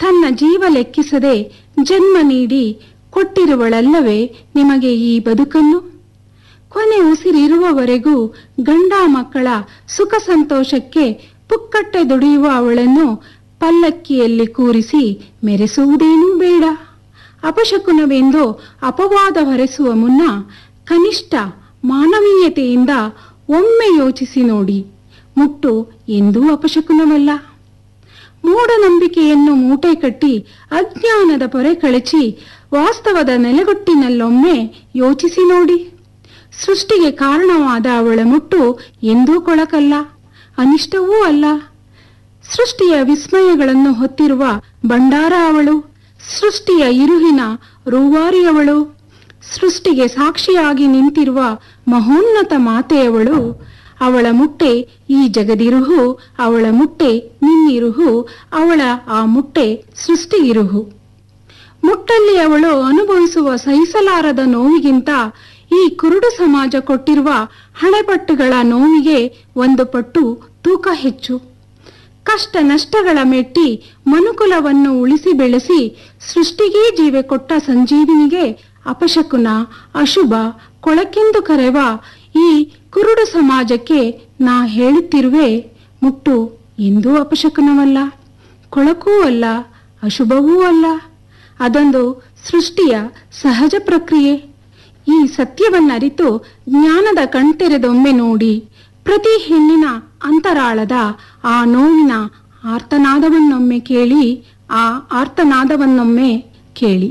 ತನ್ನ ಜೀವ ಲೆಕ್ಕಿಸದೆ ಜನ್ಮ ನೀಡಿ ಕೊಟ್ಟಿರುವಳಲ್ಲವೇ ನಿಮಗೆ ಈ ಬದುಕನ್ನು ಕೊನೆ ಉಸಿರಿರುವವರೆಗೂ ಗಂಡ ಮಕ್ಕಳ ಸುಖ ಸಂತೋಷಕ್ಕೆ ಪುಕ್ಕಟ್ಟೆ ದುಡಿಯುವ ಅವಳನ್ನು ಪಲ್ಲಕ್ಕಿಯಲ್ಲಿ ಕೂರಿಸಿ ಮೆರೆಸುವುದೇನೂ ಬೇಡ ಅಪಶಕುನವೆಂದು ಅಪವಾದ ಹೊರೆಸುವ ಮುನ್ನ ಕನಿಷ್ಠ ಮಾನವೀಯತೆಯಿಂದ ಒಮ್ಮೆ ಯೋಚಿಸಿ ನೋಡಿ ಮುಟ್ಟು ಎಂದೂ ಅಪಶಕುನವಲ್ಲ ಮೂಢನಂಬಿಕೆಯನ್ನು ಮೂಟೆ ಕಟ್ಟಿ ಅಜ್ಞಾನದ ಪೊರೆ ಕಳಚಿ ವಾಸ್ತವದ ನೆಲೆಗೊಟ್ಟಿನಲ್ಲೊಮ್ಮೆ ಯೋಚಿಸಿ ನೋಡಿ ಸೃಷ್ಟಿಗೆ ಕಾರಣವಾದ ಅವಳ ಮುಟ್ಟು ಎಂದೂ ಕೊಳಕಲ್ಲ ಅನಿಷ್ಟವೂ ಅಲ್ಲ ಸೃಷ್ಟಿಯ ವಿಸ್ಮಯಗಳನ್ನು ಹೊತ್ತಿರುವ ಭಂಡಾರ ಅವಳು ಸೃಷ್ಟಿಯ ಇರುಹಿನ ರೂವಾರಿಯವಳು ಸೃಷ್ಟಿಗೆ ಸಾಕ್ಷಿಯಾಗಿ ನಿಂತಿರುವ ಮಹೋನ್ನತ ಮಾತೆಯವಳು ಅವಳ ಮುಟ್ಟೆ ಈ ಜಗದಿರುಹು ಅವಳ ಮುಟ್ಟೆ ನಿನ್ನಿರುಹು ಅವಳ ಆ ಮುಟ್ಟೆ ಸೃಷ್ಟಿಗಿರುಹು ಮುಟ್ಟಲ್ಲಿ ಅವಳು ಅನುಭವಿಸುವ ಸಹಿಸಲಾರದ ನೋವಿಗಿಂತ ಈ ಕುರುಡು ಸಮಾಜ ಕೊಟ್ಟಿರುವ ಹಣೆಪಟ್ಟುಗಳ ನೋವಿಗೆ ಒಂದು ಪಟ್ಟು ತೂಕ ಹೆಚ್ಚು ಕಷ್ಟ ನಷ್ಟಗಳ ಮೆಟ್ಟಿ ಮನುಕುಲವನ್ನು ಉಳಿಸಿ ಬೆಳೆಸಿ ಸೃಷ್ಟಿಗೇ ಜೀವೆ ಕೊಟ್ಟ ಸಂಜೀವಿನಿಗೆ ಅಪಶಕುನ ಅಶುಭ ಕೊಳಕೆಂದು ಕರೆವ ಈ ಕುರುಡು ಸಮಾಜಕ್ಕೆ ನಾ ಹೇಳುತ್ತಿರುವೆ ಮುಟ್ಟು ಎಂದೂ ಅಪಶಕುನವಲ್ಲ ಕೊಳಕೂ ಅಲ್ಲ ಅಶುಭವೂ ಅಲ್ಲ ಅದೊಂದು ಸೃಷ್ಟಿಯ ಸಹಜ ಪ್ರಕ್ರಿಯೆ ಈ ಸತ್ಯವನ್ನರಿತು ಜ್ಞಾನದ ಕಣ್ತೆರೆದೊಮ್ಮೆ ನೋಡಿ ಪ್ರತಿ ಹೆಣ್ಣಿನ ಅಂತರಾಳದ ಆ ನೋವಿನ ಆರ್ತನಾದವನ್ನೊಮ್ಮೆ ಕೇಳಿ ಆ ಆರ್ತನಾದವನ್ನೊಮ್ಮೆ ಕೇಳಿ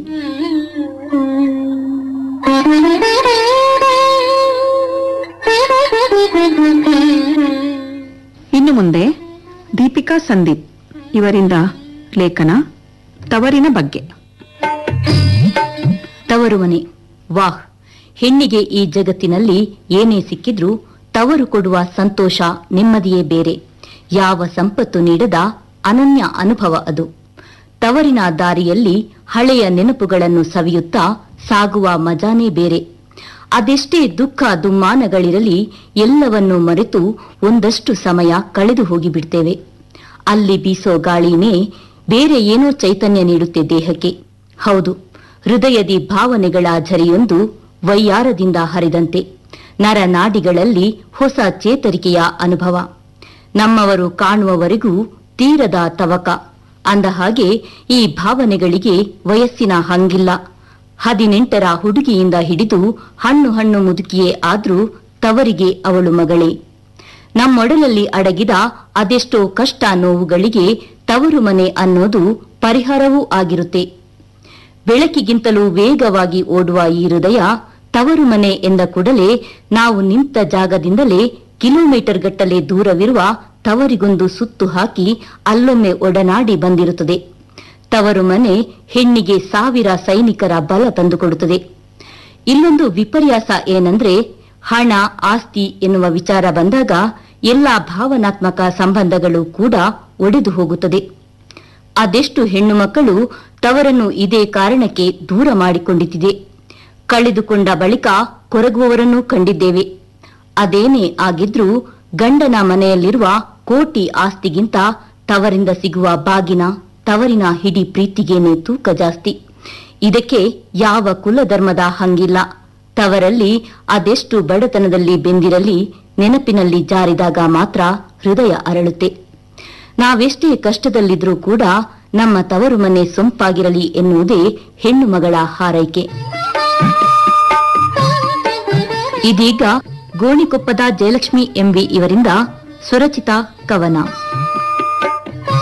ಇನ್ನು ಮುಂದೆ ದೀಪಿಕಾ ಸಂದೀಪ್ ಇವರಿಂದ ಲೇಖನ ತವರಿನ ಬಗ್ಗೆ ತವರು ಮನೆ ವಾಹ್ ಹೆಣ್ಣಿಗೆ ಈ ಜಗತ್ತಿನಲ್ಲಿ ಏನೇ ಸಿಕ್ಕಿದ್ರೂ ತವರು ಕೊಡುವ ಸಂತೋಷ ನೆಮ್ಮದಿಯೇ ಬೇರೆ ಯಾವ ಸಂಪತ್ತು ನೀಡದ ಅನನ್ಯ ಅನುಭವ ಅದು ತವರಿನ ದಾರಿಯಲ್ಲಿ ಹಳೆಯ ನೆನಪುಗಳನ್ನು ಸವಿಯುತ್ತಾ ಸಾಗುವ ಮಜಾನೇ ಬೇರೆ ಅದೆಷ್ಟೇ ದುಃಖ ದುಮ್ಮಾನಗಳಿರಲಿ ಎಲ್ಲವನ್ನೂ ಮರೆತು ಒಂದಷ್ಟು ಸಮಯ ಕಳೆದು ಹೋಗಿಬಿಡ್ತೇವೆ ಅಲ್ಲಿ ಬೀಸೋ ಗಾಳಿನೇ ಬೇರೆ ಏನೋ ಚೈತನ್ಯ ನೀಡುತ್ತೆ ದೇಹಕ್ಕೆ ಹೌದು ಹೃದಯದಿ ಭಾವನೆಗಳ ಝರಿಯೊಂದು ವೈಯಾರದಿಂದ ಹರಿದಂತೆ ನರನಾಡಿಗಳಲ್ಲಿ ಹೊಸ ಚೇತರಿಕೆಯ ಅನುಭವ ನಮ್ಮವರು ಕಾಣುವವರೆಗೂ ತೀರದ ತವಕ ಅಂದ ಹಾಗೆ ಈ ಭಾವನೆಗಳಿಗೆ ವಯಸ್ಸಿನ ಹಂಗಿಲ್ಲ ಹದಿನೆಂಟರ ಹುಡುಗಿಯಿಂದ ಹಿಡಿದು ಹಣ್ಣು ಹಣ್ಣು ಮುದುಕಿಯೇ ಆದ್ರೂ ತವರಿಗೆ ಅವಳು ಮಗಳೇ ನಮ್ಮೊಡಲಲ್ಲಿ ಅಡಗಿದ ಅದೆಷ್ಟೋ ಕಷ್ಟ ನೋವುಗಳಿಗೆ ತವರು ಮನೆ ಅನ್ನೋದು ಪರಿಹಾರವೂ ಆಗಿರುತ್ತೆ ಬೆಳಕಿಗಿಂತಲೂ ವೇಗವಾಗಿ ಓಡುವ ಈ ಹೃದಯ ತವರು ಮನೆ ಎಂದ ಕೂಡಲೇ ನಾವು ನಿಂತ ಜಾಗದಿಂದಲೇ ಕಿಲೋಮೀಟರ್ ಗಟ್ಟಲೆ ದೂರವಿರುವ ತವರಿಗೊಂದು ಸುತ್ತು ಹಾಕಿ ಅಲ್ಲೊಮ್ಮೆ ಒಡನಾಡಿ ಬಂದಿರುತ್ತದೆ ತವರು ಮನೆ ಹೆಣ್ಣಿಗೆ ಸಾವಿರ ಸೈನಿಕರ ಬಲ ತಂದುಕೊಡುತ್ತದೆ ಇಲ್ಲೊಂದು ವಿಪರ್ಯಾಸ ಏನಂದ್ರೆ ಹಣ ಆಸ್ತಿ ಎನ್ನುವ ವಿಚಾರ ಬಂದಾಗ ಎಲ್ಲಾ ಭಾವನಾತ್ಮಕ ಸಂಬಂಧಗಳು ಕೂಡ ಒಡೆದು ಹೋಗುತ್ತದೆ ಅದೆಷ್ಟು ಹೆಣ್ಣು ಮಕ್ಕಳು ತವರನ್ನು ಇದೇ ಕಾರಣಕ್ಕೆ ದೂರ ಮಾಡಿಕೊಂಡಿದ್ದಿದೆ ಕಳೆದುಕೊಂಡ ಬಳಿಕ ಕೊರಗುವವರನ್ನೂ ಕಂಡಿದ್ದೇವೆ ಅದೇನೇ ಆಗಿದ್ರೂ ಗಂಡನ ಮನೆಯಲ್ಲಿರುವ ಕೋಟಿ ಆಸ್ತಿಗಿಂತ ತವರಿಂದ ಸಿಗುವ ಬಾಗಿನ ತವರಿನ ಹಿಡಿ ಪ್ರೀತಿಗೇನೆ ತೂಕ ಜಾಸ್ತಿ ಇದಕ್ಕೆ ಯಾವ ಕುಲಧರ್ಮದ ಹಂಗಿಲ್ಲ ತವರಲ್ಲಿ ಅದೆಷ್ಟು ಬಡತನದಲ್ಲಿ ಬೆಂದಿರಲಿ ನೆನಪಿನಲ್ಲಿ ಜಾರಿದಾಗ ಮಾತ್ರ ಹೃದಯ ಅರಳುತ್ತೆ ನಾವೆಷ್ಟೇ ಕಷ್ಟದಲ್ಲಿದ್ರೂ ಕೂಡ ನಮ್ಮ ತವರು ಮನೆ ಸೊಂಪಾಗಿರಲಿ ಎನ್ನುವುದೇ ಹೆಣ್ಣು ಮಗಳ ಹಾರೈಕೆ ಇದೀಗ ಗೋಣಿಕೊಪ್ಪದ ಜಯಲಕ್ಷ್ಮಿ ಎಂವಿ ಇವರಿಂದ ಸ್ವರಚಿತ ಕವನ